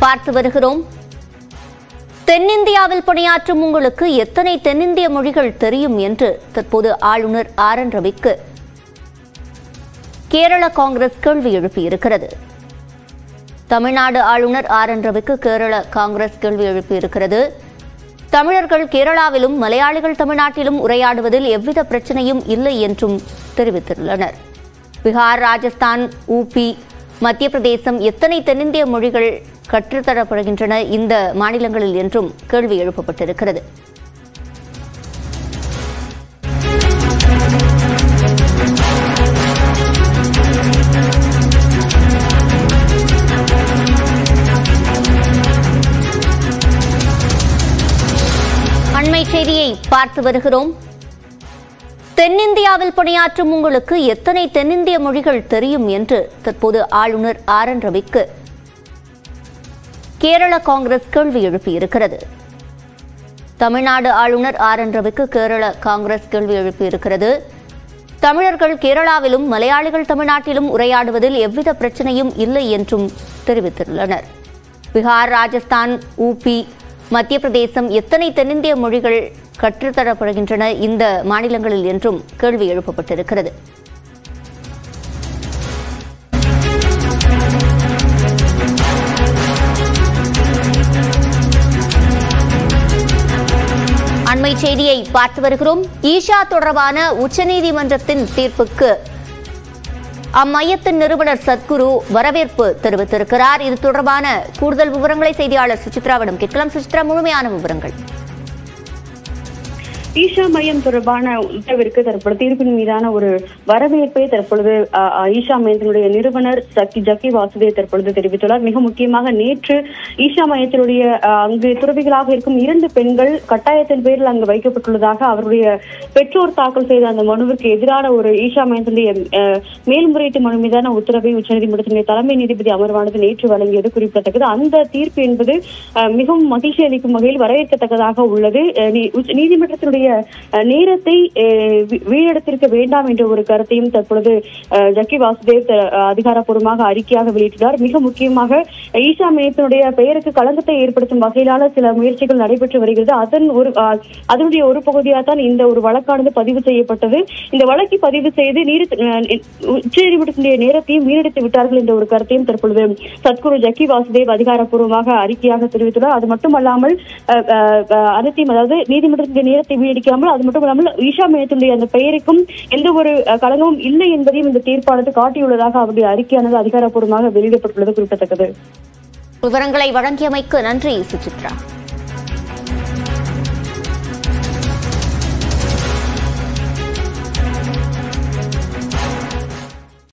பார்த்து வருகிறோம் தென்னிந்தியாவில் பணியாற்றும் உங்களுக்கு எத்தனை தென்னிந்திய மொழிகள் தெரியும் என்று தற்போது ஆளுநர் ஆர் என் ரவிக்கு கேரள காங்கிரஸ் கேள்வி எழுப்பியிருக்கிறது தமிழ்நாடு ஆளுநர் ஆர் என் ரவிக்கு கேரள காங்கிரஸ் கேள்வி எழுப்பியிருக்கிறது தமிழர்கள் கேரளாவிலும் மலையாளிகள் தமிழ்நாட்டிலும் உரையாடுவதில் எவ்வித பிரச்சனையும் இல்லை என்றும் தெரிவித்துள்ளனர் பீகார் ராஜஸ்தான் ஊபி மத்திய பிரதேசம் எத்தனை தென்னிந்திய மொழிகள் கற்றுத்தரப்படுகின்றன இந்த மாநிலங்களில் என்றும் கேள்வி எழுப்பப்பட்டிருக்கிறது அண்மை செய்தியை பார்த்து வருகிறோம் தென்னிந்தியாவில் பணியாற்றும் உங்களுக்கு எத்தனை தென்னிந்திய மொழிகள் தெரியும் என்று தற்போது ஆளுநர் ஆர் என் ரவிக்கு கேரள காங்கிரஸ் கேள்வி எழுப்பியிருக்கிறது தமிழ்நாடு ஆளுநர் ஆர் என் ரவிக்கு கேரள காங்கிரஸ் கேள்வி எழுப்பியிருக்கிறது தமிழர்கள் கேரளாவிலும் மலையாளிகள் தமிழ்நாட்டிலும் உரையாடுவதில் எவ்வித பிரச்சனையும் இல்லை என்றும் தெரிவித்துள்ளனர் பீகார் ராஜஸ்தான் ஊபி மத்திய பிரதேசம் எத்தனை தென்னிந்திய மொழிகள் கற்றுத்தரப்படுகின்றன இந்த மாநிலங்களில் என்றும் கேள்வி எழுப்பப்பட்டிருக்கிறது அண்மை செய்தியை பார்த்து வருகிறோம் ஈஷா தொடர்பான உச்சநீதிமன்றத்தின் தீர்ப்புக்கு அம்மையத்தின் நிறுவனர் சத்குரு வரவேற்பு தெரிவித்திருக்கிறார் இது தொடர்பான கூடுதல் விவரங்களை செய்தியாளர் சுசித்ராவிடம் கேட்கலாம் சுசித்ரா முழுமையான விவரங்கள் ஈஷா மையம் தொடர்பான உத்தரவிற்கு தற்பொழுது தீர்ப்பின் மீதான ஒரு வரவேற்பை தற்பொழுது அஹ், அஹ், ஈஷா மையத்தினுடைய நிறுவனர் சக்கி ஜக்கி வாசுதேவ் தற்பொழுது தெரிவித்துள்ளார் மிக முக்கியமாக நேற்று ஈஷா மையத்தினுடைய அஹ், அங்கு துறவிகளாக இருக்கும் இரண்டு பெண்கள் கட்டாயத்தின் பேரில் அங்கு வைக்கப்பட்டுள்ளதாக அவருடைய பெற்றோர் தாக்கல் செய்த அந்த மனுவிற்கு எதிரான ஒரு ஈஷா மையத்தினுடைய அஹ், மேல்முறையீட்டு மனு மீதான உத்தரவை உச்சநீதிமன்றத்தினுடைய தலைமை நீதிபதி அமர்வானது நேற்று வழங்கியது குறிப்பிடத்தக்கது அந்த தீர்ப்பு என்பது அஹ், மிகவும் மகிழ்ச்சி அளிக்கும் வகையில் வரவேற்கத்தக்கதாக உள்ளது அஹ், நீ- உச்ச- நீதிமன்றத்தினுடைய அஹ், நேரத்தை அஹ், வீ- வீழெடுத்திருக்க வேண்டாம் என்ற ஒரு கருத்தையும் தற்பொழுது அஹ், ஜக்கி வாசுதேவ் த- அதிகாரப்பூர்வமாக அறிக்கையாக வெளியிட்டுள்ளார் மிக முக்கியமாக ஈஷா மையத்தினுடைய பெயருக்கு களங்கத்தை ஏற்படுத்தும் வகையிலான சில முயற்சிகள் நடைபெற்று வருகிறது அதன் ஒரு அஹ், அதனுடைய ஒரு பகுதியாக தான் இந்த ஒரு வழக்கானது பதிவு செய்யப்பட்டது இந்த வழக்கை பதிவு செய்து நீதி அஹ், உச்சநீதிமன்றத்தினுடைய நேரத்தையும் வீணடித்து விட்டார்கள் என்ற ஒரு கருத்தையும் தற்பொழுது சத்குரு ஜக்கி வாசுதேவ் அதிகாரப்பூர்வமாக அறிக்கையாக தெரிவித்துள்ளார் அது மட்டுமல்லாமல் அஹ், அஹ், அஹ், அனைத்தையும் அதாவது நீதிமன்றத்தினுடைய நேரத்தை வீணடிக்காமல் அது மட்டும் இல்லாமல் ஈஷா மையத்தினுடைய அந்த பெயருக்கும் எந்த ஒரு அஹ், களங்கமும் இல்லை என்பதையும் இந்த தீர்ப்பானது காட்டியுள்ளதாக அவருடைய அறிக்கையானது அதிகாரப்பூர்வமாக வெளியிடப்பட்டுள்ளது குறிப்பிடத்தக்கது விவரங்களை வழங்கியமைக்கு நன்றி சுசித்ரா